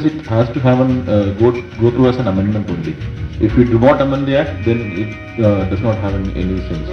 because it has to have an uh, go go through as an amendment only. If we do not amend the act, then it uh, does not have any, any sense.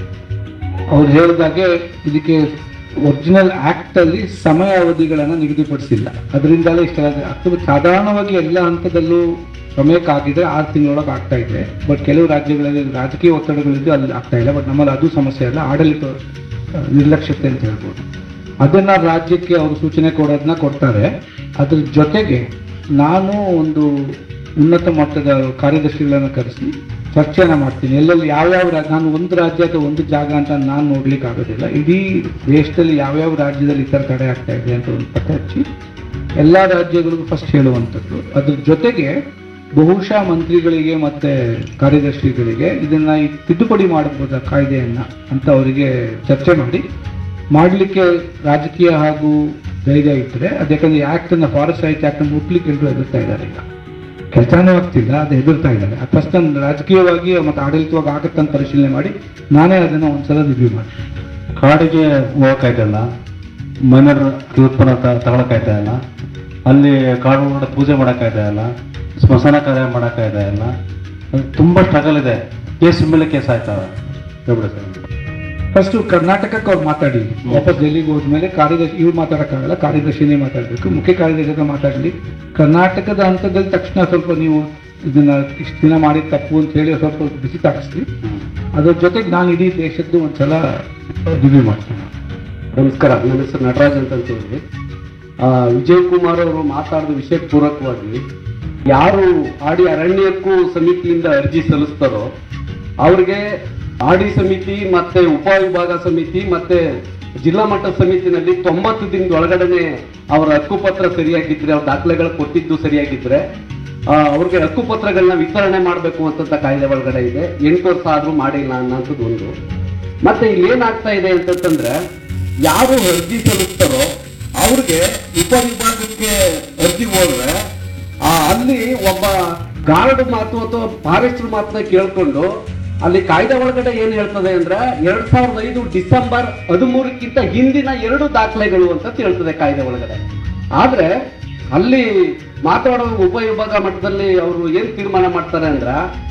ಅವ್ರು ಹೇಳಿದಾಗೆ ಇದಕ್ಕೆ original act ಅಲ್ಲಿ ಸಮಯ ಅವಧಿಗಳನ್ನು ನಿಗದಿಪಡಿಸಿಲ್ಲ ಅದರಿಂದಲೇ ಇಷ್ಟ ಆಗ್ತದೆ ಸಾಧಾರಣವಾಗಿ ಎಲ್ಲ ಹಂತದಲ್ಲೂ ಸಮಯಕ್ಕಾಗಿದೆ ಆರು ತಿಂಗಳೊಳಗೆ ಆಗ್ತಾ ಇದೆ ಬಟ್ ಕೆಲವು ರಾಜ್ಯಗಳಲ್ಲಿ ರಾಜಕೀಯ ಒತ್ತಡಗಳಿದ್ದು ಅಲ್ಲಿ ಆಗ್ತಾ ಇಲ್ಲ ಬಟ್ ನಮ್ಮಲ್ಲಿ ಅದು ಸಮಸ್ಯೆ ಅಲ್ಲ ಆಡಳಿತ ಆ, ನಿರ್ಲಕ್ಷ್ಯತೆ ಅಂತ ಹೇಳ್ಬೋದು ಅದನ್ನ ರಾಜ್ಯಕ್ಕೆ ಅವರು ಸೂಚನೆ ಕೊಡೋದನ್ನ ಕೊಡ್ತಾರೆ ಅದ್ರ ಜೊತೆಗೆ ನಾನು ಒಂದು ಉನ್ನತ ಮಟ್ಟದ ಕಾರ್ಯದರ್ಶಿಗಳನ್ನು ಕರೆಸಿ ಚರ್ಚೆನ ಮಾಡ್ತೀನಿ ಎಲ್ಲೆಲ್ಲಿ ಯಾವ್ಯಾವ ರಾ- ನಾನು ಒಂದು ರಾಜ್ಯ ಅಥವಾ ಒಂದು ಜಾಗ ಅಂತ ನಾನು ನೋಡ್ಲಿಕ್ಕೆ ಆಗೋದಿಲ್ಲ ಇಡೀ ದೇಶದಲ್ಲಿ ಯಾವ್ಯಾವ ರಾಜ್ಯದಲ್ಲಿ ಈ ಥರ ತಡೆ ಆಗ್ತಾ ಇದೆ ಅಂತ ಒಂದು ಪತ್ತೆ ಹಚ್ಚಿ ಎಲ್ಲ ರಾಜ್ಯಗಳಿಗೂ ಫಸ್ಟ್ ಹೇಳುವಂಥದ್ದು ಅದ್ರ ಜೊತೆಗೆ ಬಹುಶಃ ಮಂತ್ರಿಗಳಿಗೆ ಮತ್ತೆ ಕಾರ್ಯದರ್ಶಿಗಳಿಗೆ ಇದನ್ನ ಈ ತಿದ್ದುಪಡಿ ಮಾಡಬಹುದಾ ಕಾಯ್ದೆಯನ್ನ ಅಂತ ಅವರಿಗೆ ಚರ್ಚೆ ಮಾಡಿ ಮಾಡಲಿಕ್ಕೆ ರಾಜಕೀಯ ಹಾಗೂ ಧೈರ್ಯ ಇಟ್ಟರೆ ಅದಕ್ಕೆ ಆಕ್ಟ್ ಅನ್ನ ಫಾರೆಸ್ಟ್ ರೈಟ್ ಆಕ್ಟ್ ಅನ್ನು ಮುಟ್ಲಿಕ್ಕೆ ಎಲ್ಲರೂ ಎದುರ್ತಾ ಇದ್ದಾರೆ ಈಗ ಕೆಲಸನೂ ಆಗ್ತಿಲ್ಲ ಅದು ಎದುರ್ತಾ ಇದ್ದಾರೆ ಫಸ್ಟ್ ನಾನು ರಾಜಕೀಯವಾಗಿ ಮತ್ತು ಆಡಳಿತವಾಗಿ ಆಗತ್ತಂತ ಪರಿಶೀಲನೆ ಮಾಡಿ ನಾನೇ ಅದನ್ನ ಒಂದ್ಸಲ ರಿವ್ಯೂ ಮಾಡಿ ಕಾಡಿಗೆ ಹೋಗಕ್ಕಾಯ್ತಾ ಇಲ್ಲ ಮೈನರ್ ಉತ್ಪನ್ನ ತ- ತಗೊಳಕ್ಕಾಯ್ತಾ ಇಲ್ಲ ಅಲ್ಲಿ ಕಾಡು ಒಳಗಡೆ ಪೂಜೆ ಮಾಡೋಕ್ಕಾಯ್ತಾ ಇಲ್ಲ ಸ್ಮಶಾನ ಕಾರ್ಯ ಮಾಡೋಕ್ಕಾಯ್ತಾ ಇಲ್ಲ ಅದು ತುಂಬ ಸ್ಟ್ರಗಲ್ ಇದೆ ಕೇಸ್ ಮೇಲೆ ಕೇಸ್ ಆಯ್ತವೆ ಹೇಳ್ಬಿಡಿ ಸರ್ ಫಸ್ಟ್ ಕರ್ನಾಟಕಕ್ಕೆ ಅವ್ರು ಮಾತಾಡಿ ವಾಪಸ್ ಡೆಲ್ಲಿಗೆ ಹೋದ್ಮೇಲೆ ಕಾರ್ಯದರ್ಶಿ ಇವ್ರು ಮಾತಾಡಕ್ಕಾಗಲ್ಲ ಕಾರ್ಯದರ್ಶಿನೇ ಮಾತಾಡಬೇಕು ಮುಖ್ಯ ಕಾರ್ಯದರ್ಶಿ ಹತ್ರ ಮಾತಾಡಲಿ ಕರ್ನಾಟಕದ ಹಂತದಲ್ಲಿ ತಕ್ಷಣ ಸ್ವಲ್ಪ ನೀವು ಇದನ್ನ ಇಷ್ಟು ದಿನ ಮಾಡಿದ ತಪ್ಪು ಅಂತ ಹೇಳಿ ಸ್ವಲ್ಪ ಬಿಸಿ ತಾಕಿಸ್ಲಿ ಅದ್ರ ಜೊತೆಗೆ ನಾನು ಇಡೀ ದೇಶದ್ದು ಒಂದ್ಸಲ ರಿವ್ಯೂ ಮಾಡ್ತೀನಿ ನಮಸ್ಕಾರ ನನ್ನ ಹೆಸರು ನಟರಾಜ್ ಅಂತ ಹೇಳಿ ಆ, ವಿಜಯ್ ಕುಮಾರ್ ಅವರು ಮಾತಾಡಿದ ವಿಷಯಕ್ಕೆ ಪೂರಕವಾಗಿ ಯಾರು ಆಡಿ ಅರಣ್ಯಕ್ಕೂ ಸಮಿತಿಯಿಂದ ಅರ್ಜಿ ಸಲ್ಲಿಸ್ತಾರೋ ಅವ್ರಿಗೆ ಆಡಿ ಸಮಿತಿ ಮತ್ತೆ ಉಪವಿಭಾಗ ಸಮಿತಿ ಮತ್ತೆ ಜಿಲ್ಲಾ ಮಟ್ಟ ಸಮಿತಿನಲ್ಲಿ ತೊಂಬತ್ತು ದಿನದ ಒಳಗಡೆನೆ ಅವರ ಹಕ್ಕುಪತ್ರ ಸರಿಯಾಗಿದ್ರೆ ಅವ್ರ ದಾಖಲೆಗಳು ಕೊಟ್ಟಿದ್ದು ಸರಿಯಾಗಿದ್ರೆ ಆ, ಅವ್ರಿಗೆ ಹಕ್ಕುಪತ್ರಗಳನ್ನ ವಿತರಣೆ ಮಾಡಬೇಕು ಅಂತ ಕಾಯ್ದೆ ಒಳಗಡೆ ಇದೆ ಎಂಟು ವರ್ಷ ಆದ್ರೂ ಮಾಡಿಲ್ಲ ಅನ್ನೋಂಥದ್ದು ಒಂದು ಮತ್ತೆ ಇಲ್ಲಿ ಏನಾಗ್ತಾ ಇದೆ ಅಂತಂದ್ರೆ ಯಾರು ಅರ್ಜಿ ಸಲ್ಲಿಸ್ತಾರೋ ಅವ್ರಿಗೆ ಉಪವಿಭಾಗಕ್ಕೆ ಅರ್ಜಿ ಹೋದ್ರೆ ಆ ಅಲ್ಲಿ ಒಬ್ಬ ಗಾರ್ಡ್ ಮಾತು ಅಥವಾ ಫಾರೆಸ್ಟರ್ ಮಾತನ್ನ ಕೇಳ್ಕೊಂಡು ಅಲ್ಲಿ ಕಾಯ್ದೆ ಒಳಗಡೆ ಏನ್ ಹೇಳ್ತದೆ ಅಂದ್ರೆ ಎರಡ್ ಸಾವಿರದ ಐದು ಡಿಸೆಂಬರ್ ಹದಿಮೂರಕ್ಕಿಂತ ಹಿಂದಿನ ಎರಡು ದಾಖಲೆಗಳು ಅಂತ ಹೇಳ್ತದೆ ಕಾಯ್ದೆ ಒಳಗಡೆ ಆದ್ರೆ ಅಲ್ಲಿ ಮಾತಾಡೋ ಉಪವಿಭಾಗ ಮಟ್ಟದಲ್ಲಿ ಅವರು ಏನ್ ತೀರ್ಮಾನ ಮಾಡ್ತಾರೆ ಅಂದ್ರ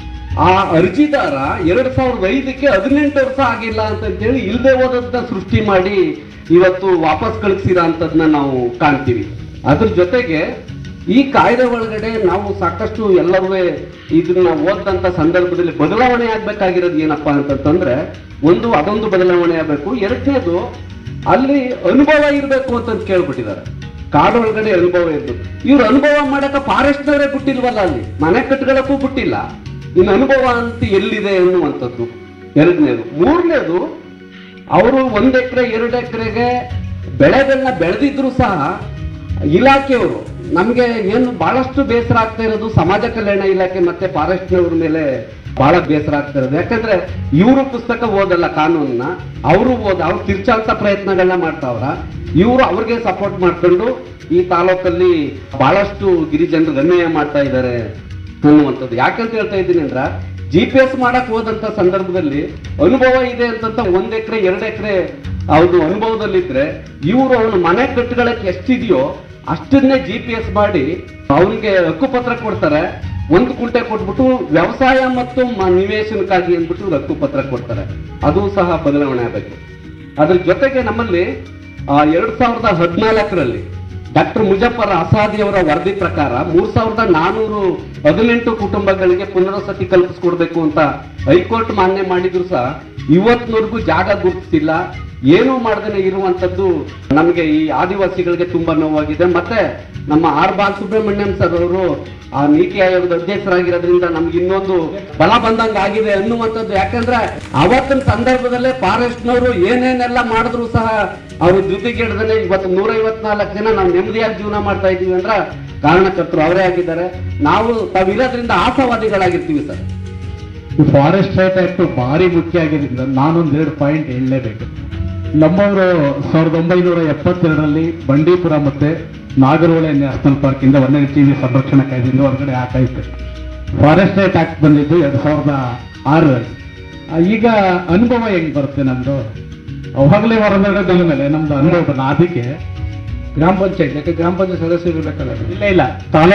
ಆ ಅರ್ಜಿದಾರ ಎರಡ್ ಸಾವಿರದ ಐದಕ್ಕೆ ಹದಿನೆಂಟು ವರ್ಷ ಆಗಿಲ್ಲ ಅಂತ ಹೇಳಿ ಇಲ್ಲದೆ ಹೋದದ್ನ ಸೃಷ್ಟಿ ಮಾಡಿ ಇವತ್ತು ವಾಪಸ್ ಕಳಿಸಿರೋ ಅಂತದ್ನ ನಾವು ಕಾಣ್ತೀವಿ ಅದ್ರ ಜೊತೆಗೆ ಈ ಕಾಯ್ದೆ ಒಳಗಡೆ ನಾವು ಸಾಕಷ್ಟು ಎಲ್ಲರೂ ಇದನ್ನ ಓದಂತ ಸಂದರ್ಭದಲ್ಲಿ ಬದಲಾವಣೆ ಆಗ್ಬೇಕಾಗಿರೋದು ಏನಪ್ಪಾ ಅಂತಂತಂದ್ರೆ ಒಂದು ಅದೊಂದು ಬದಲಾವಣೆ ಆಗ್ಬೇಕು ಎರಡನೇದು ಅಲ್ಲಿ ಅನುಭವ ಇರಬೇಕು ಅಂತ ಕೇಳ್ಬಿಟ್ಟಿದ್ದಾರೆ ಕಾಡು ಒಳಗಡೆ ಅನುಭವ ಇರ್ಬೇಕು ಇವ್ರು ಅನುಭವ ಮಾಡಕ ಫಾರೆಸ್ಟ್ನವರೇ ಬಿಟ್ಟಿಲ್ವಲ್ಲ ಅಲ್ಲಿ ಮನೆ ಕಟ್ಗಳಕ್ಕೂ ಬಿಟ್ಟಿಲ್ಲ ಇನ್ನು ಅನುಭವ ಅಂತ ಎಲ್ಲಿದೆ ಅನ್ನುವಂಥದ್ದು ಎರಡನೇದು ಮೂರನೇದು ಅವರು ಒಂದ್ ಎಕರೆ ಎರಡು ಎಕರೆಗೆ ಬೆಳೆಗಳನ್ನ ಬೆಳೆದಿದ್ರು ಸಹ ಇಲಾಖೆಯವರು ನಮ್ಗೆ ಏನು ಬಹಳಷ್ಟು ಬೇಸರ ಆಗ್ತಾ ಇರೋದು ಸಮಾಜ ಕಲ್ಯಾಣ ಇಲಾಖೆ ಮತ್ತೆ ಫಾರೆಸ್ಟ್ನವ್ರ ಮೇಲೆ ಬಹಳ ಬೇಸರ ಆಗ್ತಾ ಇರೋದು ಯಾಕಂದ್ರೆ ಇವರು ಪುಸ್ತಕ ಓದಲ್ಲ ಕಾನೂನನ್ನ ಅವರು ಓದ ಅವ್ರು ತಿರ್ಚಾಂತ ಪ್ರಯತ್ನಗಳನ್ನ ಮಾಡ್ತಾವ್ರ ಇವರು ಅವ್ರಿಗೆ ಸಪೋರ್ಟ್ ಮಾಡ್ಕೊಂಡು ಈ ತಾಲೂಕಲ್ಲಿ ಬಹಳಷ್ಟು ಗಿರಿಜನರಿಗೆ ಅನ್ಯಾಯ ಮಾಡ್ತಾ ಇದ್ದಾರೆ ಅನ್ನುವಂಥದ್ದು ಯಾಕಂತ ಹೇಳ್ತಾ ಇದ್ದೀನಿ ಅಂದ್ರ ಜಿ ಪಿ ಎಸ್ ಮಾಡಕ್ ಹೋದಂತ ಸಂದರ್ಭದಲ್ಲಿ ಅನುಭವ ಇದೆ ಅಂತಂತ ಒಂದ್ ಎಕರೆ ಎರಡ್ ಎಕರೆ ಅವ್ನು ಅನುಭವದಲ್ಲಿದ್ರೆ ಇವರು ಅವನು ಮನೆ ಕಟ್ಟುಗಳಕ್ಕೆ ಎಷ್ಟಿದೆಯೋ ಅಷ್ಟನ್ನೇ ಜಿ ಪಿ ಎಸ್ ಮಾಡಿ ಅವನಿಗೆ ಹಕ್ಕುಪತ್ರ ಕೊಡ್ತಾರೆ ಒಂದು ಕುಂಟೆ ಕೊಟ್ಬಿಟ್ಟು ವ್ಯವಸಾಯ ಮತ್ತು ಮ- ನಿವೇಶನಕ್ಕಾಗಿ ಅಂದ್ಬಿಟ್ಟು ಇವ್ರು ಹಕ್ಕುಪತ್ರ ಕೊಡ್ತಾರೆ ಅದು ಸಹ ಬದಲಾವಣೆ ಆಗಬೇಕು ಅದ್ರ ಜೊತೆಗೆ ನಮ್ಮಲ್ಲಿ ಆ, ಎರಡ್ ಸಾವಿರದ ಹದಿನಾಲ್ಕರಲ್ಲಿ ಡಾಕ್ಟರ್ ಮುಜಫರ್ ಅಸಾದಿ ಅವರ ವರದಿ ಪ್ರಕಾರ ಮೂರ್ ಸಾವಿರದ ನಾನೂರು ಹದಿನೆಂಟು ಕುಟುಂಬಗಳಿಗೆ ಪುನರ್ವಸತಿ ಕಲ್ಪಿಸ್ಕೊಡ್ಬೇಕು ಅಂತ ಹೈಕೋರ್ಟ್ ಮಾನ್ಯ ಮಾಡಿದ್ರು ಸಹ ಇವತ್ತಿನವರೆಗೂ ಜಾಗ ಗುರುತಿಸಿಲ್ಲ ಏನೂ ಮಾಡದೇನೆ ಇರುವಂತದ್ದು ನಮಗೆ ಈ ಆದಿವಾಸಿಗಳಿಗೆ ತುಂಬಾ ನೋವಾಗಿದೆ ಮತ್ತೆ ನಮ್ಮ ಆರ್ ಬಾಲಸುಬ್ರಹ್ಮಣ್ಯಂ ಸರ್ ಅವರು ಆ ನೀತಿ ಆಯೋಗದ ಅಧ್ಯಕ್ಷರಾಗಿರೋದ್ರಿಂದ ನಮ್ಗೆ ಇನ್ನೊಂದು ಬಲ ಬಂದಂಗ ಆಗಿದೆ ಅನ್ನುವಂಥದ್ದು ಯಾಕಂದ್ರೆ ಅವತ್ತಿನ ಸಂದರ್ಭದಲ್ಲೇ ಫಾರೆಸ್ಟ್ನವರು ಏನೇನೆಲ್ಲ ಮಾಡಿದ್ರು ಸಹ ಅವ್ರ ಜೊತೆಗಿಡದನೆ ಇವತ್ತು ನೂರ ಐವತ್ನಾಲ್ಕು ಜನ ನಾವು ನೆಮ್ಮದಿಯಾಗಿ ಜೀವನ ಮಾಡ್ತಾ ಇದೀವಿ ಅಂದ್ರ ಕಾರಣಕರ್ತರು ಅವರೇ ಆಗಿದ್ದಾರೆ ನಾವು ತಾವಿರೋದ್ರಿಂದ ಆಶಾವಾದಿಗಳಾಗಿರ್ತೀವಿ ಸರ್ ಈ ಫಾರೆಸ್ಟ್ ರೈಟ್ ಆಕ್ಟ್ ಭಾರಿ ಮುಖ್ಯ ಆಗಿರೋದ್ರಿಂದ ನಾನೊಂದ್ ಎರಡು ಪಾಯಿಂಟ್ ಹೇಳಲೇಬೇಕು ನಮ್ಮವರು ಸಾವಿರದ ಒಂಬೈನೂರ ಎಪ್ಪತ್ತೆರಡರಲ್ಲಿ ಬಂಡೀಪುರ ಮತ್ತೆ ನಾಗರಹೊಳೆ ನ್ಯಾಷನಲ್ ಪಾರ್ಕ್ ಇಂದ ವನ್ಯಜೀವಿ ಸಂರಕ್ಷಣಾ ಕಾಯ್ದೆಯಿಂದ ಹೊರಗಡೆ ಹಾಕಾಯ್ತು ಫಾರೆಸ್ಟ್ ರೈಟ್ ಆಕ್ಟ್ ಬಂದಿದ್ದು ಎರಡ್ ಸಾವಿರದ ಆರರಲ್ಲಿ ಆ, ಈಗ ಅನುಭವ ಹೆಂಗ್ ಬರುತ್ತೆ ನಮ್ದು ಅವಾಗಲೇ ಹೊರಗಡೆ ಬಂದ ಮೇಲೆ ನಮ್ದು ಅನುಭವ ಬರಲ್ಲ ಅದಕ್ಕೆ ಗ್ರಾಮ ಪಂಚಾಯತ್ ಯಾಕೆ ಗ್ರಾಮ ಪಂಚಾಯತ್ ಸದಸ್ಯರು ಇರ್ಬೇಕಲ್ಲ ಇಲ್ಲ ಇಲ್ಲ ತಾಲೂಕು